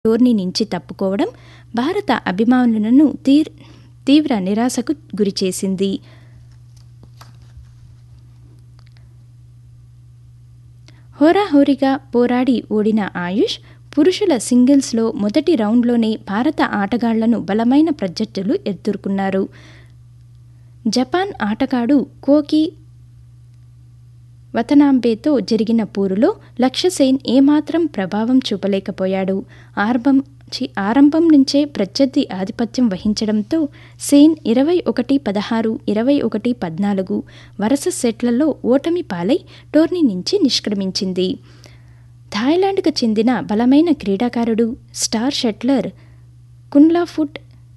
tourney నుంచి తప్పుకోవడం భారత అభిమానులను తీర్ తీవ్ర నిరాశకు గురిచేసింది హోరాహోరీగా పోరాడి ఓడిన ఆయుష్ పురుషుల సింగిల్స్లో మొదటి రౌండ్లోనే భారత ఆటగాళ్లను బలమైన ప్రత్యర్థులు ఎదుర్కొన్నారు జపాన్ ఆటగాడు కోకి వతనాంబేతో జరిగిన పోరులో లక్ష్యసేన్ ఏమాత్రం ప్రభావం చూపలేకపోయాడు ఆరంభం చి ఆరంభం నుంచే ప్రత్యర్థి ఆధిపత్యం వహించడంతో సేన్ ఇరవై ఒకటి పదహారు ఇరవై ఒకటి పద్నాలుగు వరుస సెట్లలో ఓటమి పాలై టోర్నీ నుంచి నిష్క్రమించింది థాయిలాండ్కు చెందిన బలమైన క్రీడాకారుడు star shuttler Kunlavut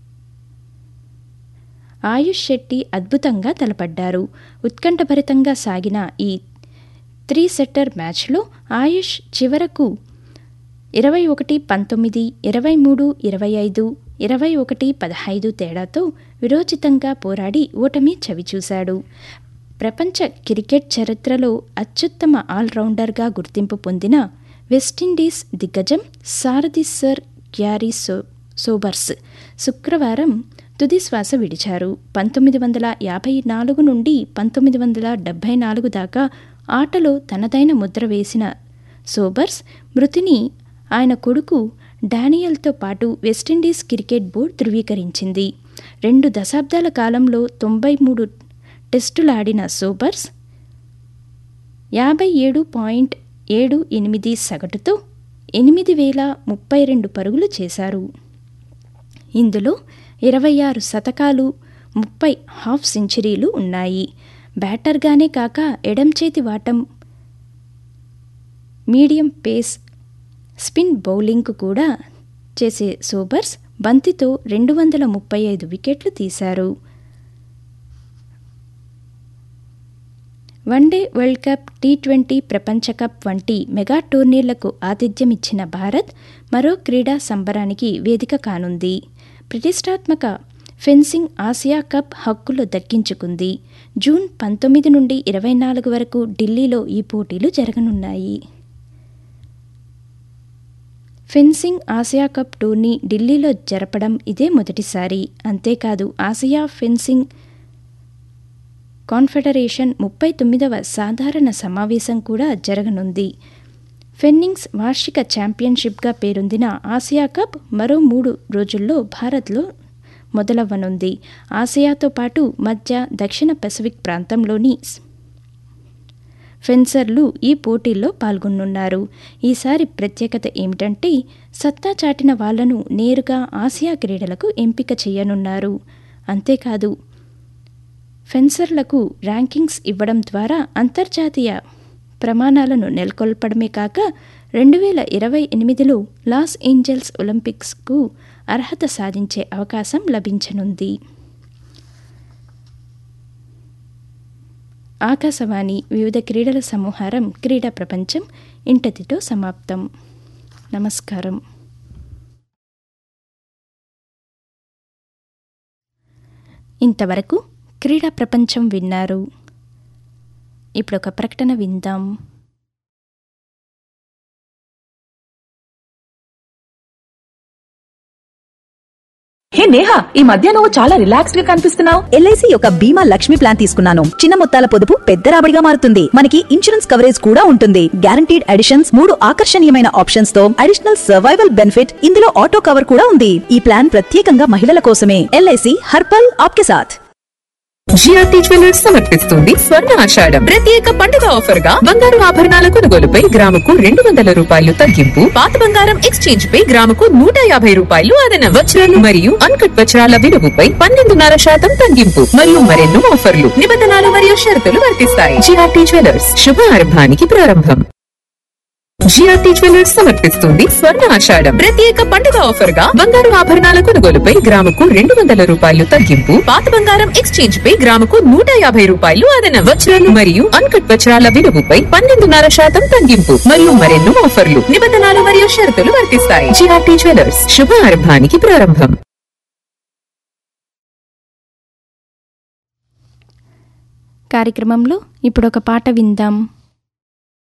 Ayush Shetty అద్భుతంగా తలపడ్డారు ఉత్కంఠభరితంగా సాగిన ఈ త్రీ సెట్టర్ మ్యాచ్లో ఆయుష్ చివరకు ఇరవై ఒకటి పంతొమ్మిది ఇరవై మూడు ఇరవై ఐదు ఇరవై ఒకటి పదహైదు తేడాతో విరోచితంగా పోరాడి ఓటమి చవిచూశాడు ప్రపంచ క్రికెట్ చరిత్రలో అత్యుత్తమ ఆల్రౌండర్గా గుర్తింపు పొందిన వెస్టిండీస్ దిగ్గజం సారథి సర్ గ్యారీ సో సోబర్స్ శుక్రవారం తుది శ్వాస విడిచారు పంతొమ్మిది వందల యాభై నాలుగు నుండి పంతొమ్మిది వందల డెబ్భై నాలుగు దాకా ఆటలో తనదైన ముద్ర వేసిన సోబర్స్ మృతిని ఆయన కొడుకు డానియల్తో పాటు వెస్టిండీస్ క్రికెట్ బోర్డు ధృవీకరించింది రెండు దశాబ్దాల కాలంలో తొంభై మూడు టెస్టులాడిన సోబర్స్ యాభై ఏడు పాయింట్ ఏడు ఎనిమిది సగటుతో ఎనిమిది వేల ముప్పై రెండు పరుగులు చేశారు ఇందులో ఇరవై ఆరు శతకాలు ముప్పై హాఫ్ సెంచరీలు ఉన్నాయి బ్యాటర్గానే కాక ఎడం చేతి వాటం మీడియం పేస్ స్పిన్ బౌలింగ్కు కూడా చేసే సోబర్స్ బంతితో రెండు వందల ముప్పై ఐదు వికెట్లు తీశారు one day world cup T twenty ప్రపంచ కప్ వంటి మెగా టోర్నీలకు ఆతిథ్యమిచ్చిన భారత్ మరో క్రీడా సంబరానికి వేదిక కానుంది ప్రతిష్టాత్మక ఫెన్సింగ్ ఆసియా కప్ హక్కులు దక్కించుకుంది జూన్ పంతొమ్మిది నుండి ఇరవై నాలుగు వరకు ఢిల్లీలో ఈ పోటీలు జరగనున్నాయి ఫెన్సింగ్ ఆసియా కప్ టోర్నీ ఢిల్లీలో జరపడం ఇదే మొదటిసారి అంతేకాదు ఆసియా ఫెన్సింగ్ కాన్ఫెడరేషన్ ముప్పై తొమ్మిదవ సాధారణ సమావేశం కూడా జరగనుంది ఫెన్నింగ్స్ వార్షిక ఛాంపియన్షిప్గా పేరొందిన ఆసియా కప్ మరో మూడు రోజుల్లో భారత్లో మొదలవ్వనుంది ఆసియాతో పాటు మధ్య దక్షిణ పసిఫిక్ ప్రాంతంలోని ఫెన్సర్లు ఈ పోటీల్లో పాల్గొనున్నారు ఈసారి ప్రత్యేకత ఏమిటంటే సత్తా చాటిన వాళ్లను నేరుగా ఆసియా క్రీడలకు ఎంపిక చేయనున్నారు అంతేకాదు ఫెన్సర్లకు ర్యాంకింగ్స్ ఇవ్వడం ద్వారా అంతర్జాతీయ ప్రమాణాలను నెలకొల్పడమే కాక రెండు వేల ఇరవై ఎనిమిదిలో లాస్ ఏంజల్స్ ఒలింపిక్స్కు అర్హత సాధించే అవకాశం లభించనుంది ఆకాశవాణి వివిధ క్రీడల సమూహారం క్రీడా ప్రపంచం ఇంటతితో సమాప్తం నమస్కారం ఇంతవరకు క్రీడా ప్రపంచం విన్నారు ఇప్పుడు ఒక ప్రకటన విందాం హే నేహా ఈ మధ్య నువ్వు చాలా రిలాక్స్డ్ గా కనిపిస్తున్నావు ఎల్ఐసి యొక్క బీమా లక్ష్మి ప్లాన్ తీసుకున్నాను చిన్న మొత్తాల పొదుపు పెద్ద రాబడిగా మారుతుంది మనకి ఇన్సూరెన్స్ కవరేజ్ కూడా ఉంటుంది గ్యారంటీడ్ అడిషన్స్ మూడు ఆకర్షణీయమైన ఆప్షన్స్ తో అడిషనల్ సర్వైవల్ బెనిఫిట్ ఇందులో ఆటో కవర్ కూడా ఉంది ఈ ప్లాన్ ప్రత్యేకంగా మహిళల కోసమే ఎల్ఐసి హర్పల్ ఆప్కే సాథ్ జిఆర్టీ జ్యువెలర్స్ సమర్పిస్తుంది స్వర్ణ ఆషాఢం ప్రత్యేక పండుగ ఆఫర్ గా బంగారు ఆభరణాల కొనుగోలుపై గ్రాముకు రెండు వందల రూపాయలు తగ్గింపు పాత బంగారం ఎక్స్చేంజ్ పై గ్రాముకు నూట యాభై రూపాయలు అదన వజ్రాలు మరియు అన్కట్ వజ్రాల విలువపై పన్నెండున్నర శాతం తగ్గింపు మరియు మరెన్నో ఆఫర్లు నిబంధనలు మరియు షరతులు వర్తిస్తాయి జిఆర్టీ జ్యువెలర్స్ శుభారంభానికి ప్రారంభం జిఆర్టీ జ్యువెలర్స్ సమర్పిస్తుంది స్వర్ణ ఆషాఢం ప్రత్యేక పండుగ ఆఫర్ గా బంగారు ఆభరణాల కొనుగోలుపై గ్రాముకు రెండు వందల రూపాయలు తగ్గింపు పాత బంగారం ఎక్స్చేంజ్ పై గ్రాముకు నూట యాభై రూపాయలు అదన వజ్రాలు మరియు అన్కట్ వజ్రాల విలువపై పన్నెండున్నర శాతం తగ్గింపు మరియు మరెన్నో ఆఫర్లు నిబంధనలు మరియు షరతులు వర్తిస్తాయి జిఆర్టీ జ్యువెలర్స్ శుభారంభానికి ప్రారంభం కార్యక్రమంలో ఇప్పుడు ఒక పాట విందాం